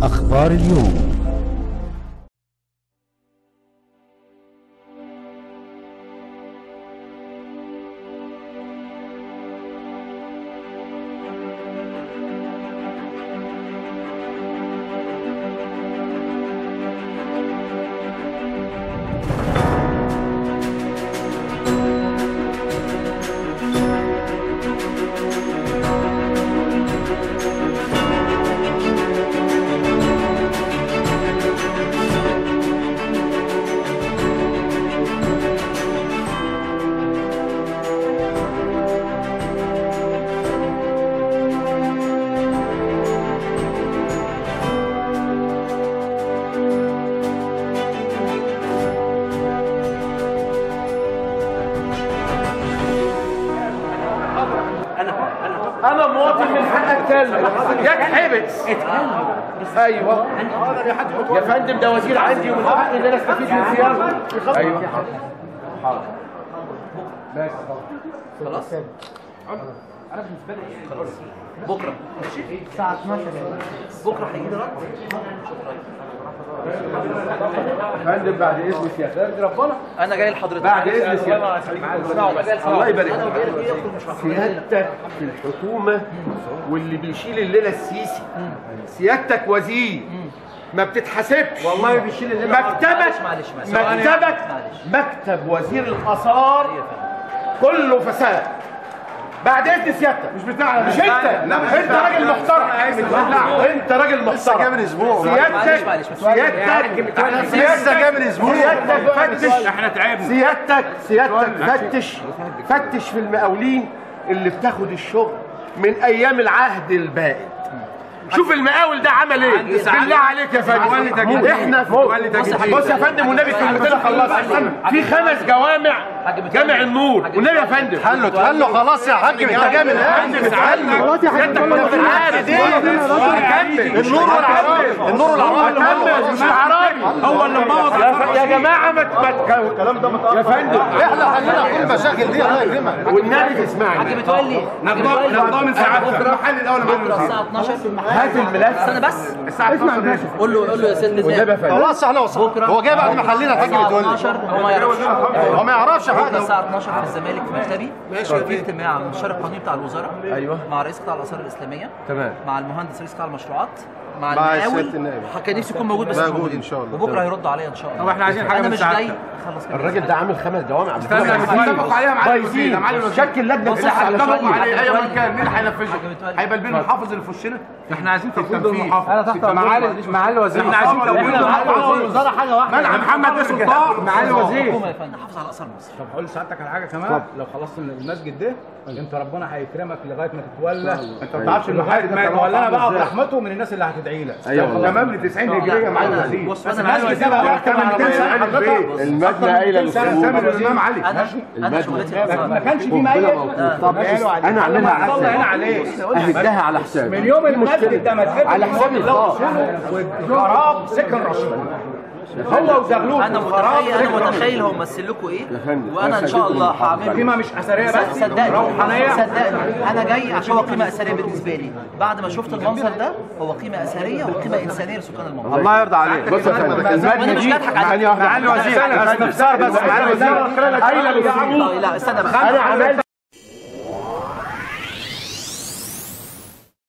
أخبار اليوم انا مواطن من حق اتكلم يتحبس ايوه يا فندم ده وزير عندي ومن حقي ان انا استفيد من سياسته ايوه حاضر بس خلاص خلاص بكره الساعه 12 بكره هيجي لي رد فندم بعد اذن سيادتك ربنا انا جاي لحضرتك بعد اذن سيادتك الله يبارك فيك فيك سيادتك في الحكومه واللي بيشيل الليله السيسي سيادتك وزير ما بتتحسبش والله بيشيل الليلة مكتبك معلش معلش معلش. مكتبك معلش. مكتب وزير الاثار كله فساد بعد اذن سيادتك مش بتاعنا مش انت انت راجل محترم انت راجل محترم جاي من اسبوع سيادتك معلش، معلش. سيادتك لسه جاي من اسبوع سيادتك فتش احنا تعبنا سيادتك سيادتك فتش فتش في المقاولين اللي بتاخد الشغل من ايام العهد البائد شوف المقاول ده عمل ايه بالله عليك يا فندم احنا بص يا فندم والنبي كلمتين خلصت في خمس جوامع جامع النور والنبي يا فندم حلو تحلو خلاص يا حاج انت جاي من خلاص يا حاج عارف النور والعربي النور والعربي كمل مش العربي هو اللي مبوظ يا جماعه ما الكلام ده يا فندم احنا حلينا كل المشاكل دي الله يكرمك والنبي تسمعني حاج متولي نقضاء من ساعتها المحل الاول بكره الساعه 12 في المحل هات الملف استنى بس الساعه 12 قول له قول له يا سيدنا والنبي يا زياد فندم خلاص احنا وصلنا بكره هو جاي بعد ما حلينا الحاج الساعه بتقول 12 هو ما يعرفش هو ما يعرفش بكره حاجه الساعه 12 في الزمالك في مكتبي في اجتماع مع المستشار القانوني بتاع الوزاره أيوة. مع رئيس قطاع الاثار الاسلاميه تمام. مع المهندس رئيس قطاع المشروعات مع مع المقاول سيادة النائب. كان نفسي يكون موجود بس مش موجود موجود إن شاء الله. وبكره تمام. هيردوا عليا ان شاء الله هو إحنا عايزين حاجة انا من مش ساعتها. جاي خلص كده. الراجل ده عامل خمس جوامع استنى اتفقوا عليها مع بايظين شكل لجنه بص يا حاج على متولي شوية. حاج متولي. مين اللي هينفذه؟ حاج متولي. هيبقى البين المحافظ اللي في وشنا احنا عايزين تفويض المحافظ انا تحت معالي معالي الوزير احنا عايزين تفويض المحافظ الوزاره حاجه واحده منع محمد ده سلطان معالي الوزير الحكومه يا فندم حافظ على اثار مصر طب هقول لسعادتك على حاجه كمان لو خلصت من المسجد ده انت ربنا هيكرمك لغايه ما تتولى انت ما تعرفش المحارب ده تولى بقى برحمته من الناس اللي هتدعي لك تمام ل 90 هجريه معالي الوزير بص بس انا المسجد ده بقى اكتر من 200 سنه حضرتك المبنى قايله سنه سامر سامر الامام علي انا انا شغلتي ما الاثار كانش في ميت طب انا اعملها على الله هنا حسابي عليه اهدها على حسابي من يوم المسجد ده ما تحب على حسابي الخاص والخراب سكن رشوه هو وزغلول انا متخيل انا متخيل هو ممثل لكم ايه فندم. وانا ان شاء الله هعمل قيمه مش اثريه بس صدقني روحانيه صدقني انا جاي عشان هو قيمه اثريه بالنسبه لي بعد ما شفت المنظر ده هو قيمه اثريه وقيمه انسانيه لسكان المنطقه الله يرضى عليك بص يا فندم وانا المبنى مش دي هضحك عليك ثانيه واحده معالي الوزير بس نفسار بس معالي الوزير قايله لا لا استنى بس انا عملت